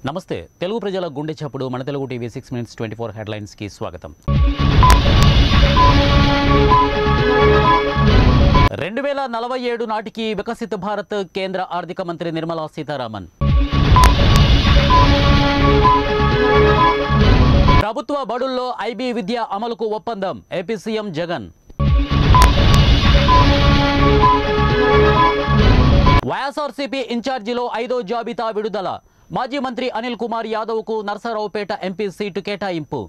నమస్తే తెలుగు ప్రజల గుండె చప్పుడు మన Telugu TV six minutes twenty four హెడ్లైన్స్కి స్వాగతం రెండు వేల నలభై ఏడు నాటికి వికసిత భారత్ కేంద్ర ఆర్థిక మంత్రి నిర్మలా సీతారామన్ ప్రభుత్వ బడుల్లో ఐబీ విద్య అమలుకు ఒప్పందం ఏపీ సీఎం జగన్ వైఎస్ఆర్సీపీ ఇన్ఛార్జిలో ఐదో జాబితా విడుదల మాజీ మంత్రి అనిల్ కుమార్ యాదవ్కు నర్సరావుపేట ఎంపీ సీటు కేటాయింపు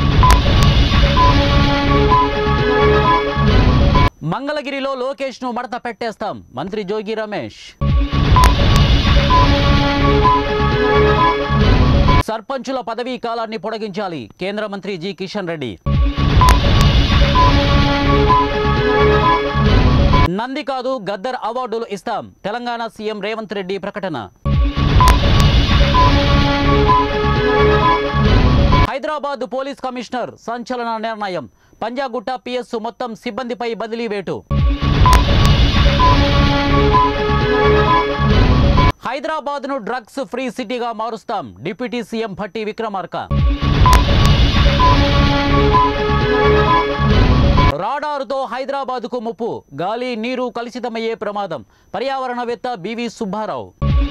మంగళగిరిలో లోకేష్ను మడత పెట్టేస్తాం మంత్రి జోగి రమేష్ సర్పంచుల పదవీ కాలాన్ని పొడిగించాలి కేంద్ర మంత్రి జి కిషన్ రెడ్డి నంది కాదు గద్దర్ అవార్డులు ఇస్తాం తెలంగాణ సీఎం రేవంత్ రెడ్డి ప్రకటన హైదరాబాద్ పోలీస్ కమిషనర్ సంచలన నిర్ణయం పంజాగుట్ట పిఎస్ మొత్తం సిబ్బందిపై బదిలీ వేటు హైదరాబాద్ ను డ్రగ్స్ ఫ్రీ సిటీగా మారుస్తాం డిప్యూటీ సీఎం భట్టి విక్రమార్క రాడారుతో హైదరాబాద్కు ముప్పు గాలి నీరు కలుషితమయ్యే ప్రమాదం పర్యావరణవేత్త బివి సుబ్బారావు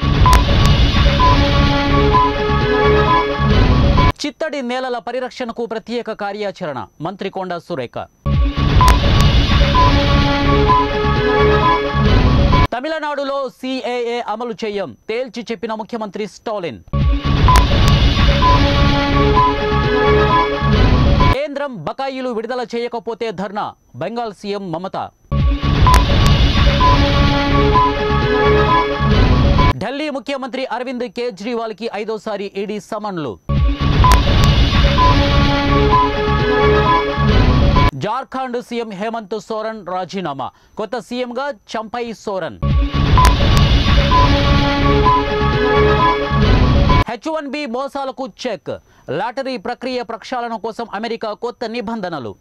చిత్తడి నేలల పరిరక్షణకు ప్రత్యేక కార్యాచరణ మంత్రి కొండ సురేఖ తమిళనాడులో సిఏఏ అమలు చేయం తేల్చి చెప్పిన ముఖ్యమంత్రి స్టాలిన్ కేంద్రం బకాయిలు విడుదల చేయకపోతే ధర్నా బెంగాల్ సీఎం మమత ఢిల్లీ ముఖ్యమంత్రి అరవింద్ కేజ్రీవాల్ కి ఐదోసారి ఈడీ సమన్లు జార్ఖండ్ సీఎం హేమంత్ సోరెన్ రాజీనామా కొత్త సీఎంగా Champai Soren H one B మోసాలకు చెక్ లాటరీ ప్రక్రియ ప్రక్షాళన కోసం అమెరికా కొత్త నిబంధనలు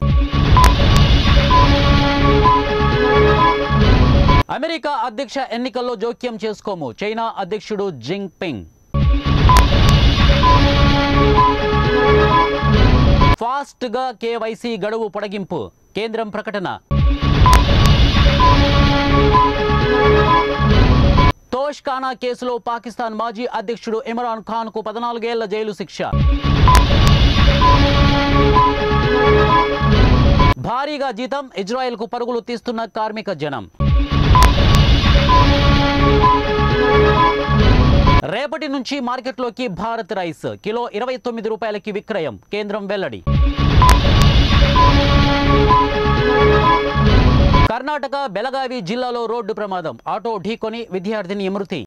అమెరికా అధ్యక్ష ఎన్నికల్లో జోక్యం చేసుకోము చైనా అధ్యక్షుడు జింగ్ పింగ్ ఫాస్ట్ గా కేవైసీ గడువు పొడిగింపు కేంద్రం ప్రకటన తోష్కానా కేసులో పాకిస్తాన్ మాజీ అధ్యక్షుడు ఇమ్రాన్ ఖాన్ కు పద్నాలుగేళ్ల జైలు శిక్ష భారీగా జీతం ఇజ్రాయెల్ కు పరుగులు తీస్తున్న కార్మిక జనం రేపటి నుంచి మార్కెట్లోకి భారత్ రైస్ కిలో ఇరవై తొమ్మిది రూపాయలకి విక్రయం కేంద్రం వెల్లడి కర్ణాటక బెలగావి జిల్లాలో రోడ్డు ప్రమాదం ఆటో ఢీకొని విద్యార్థిని మృతి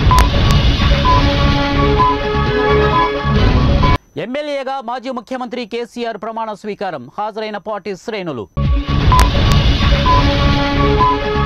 ఎమ్మెల్యేగా మాజీ ముఖ్యమంత్రి కేసీఆర్ ప్రమాణ స్వీకారం హాజరైన పార్టీ శ్రేణులు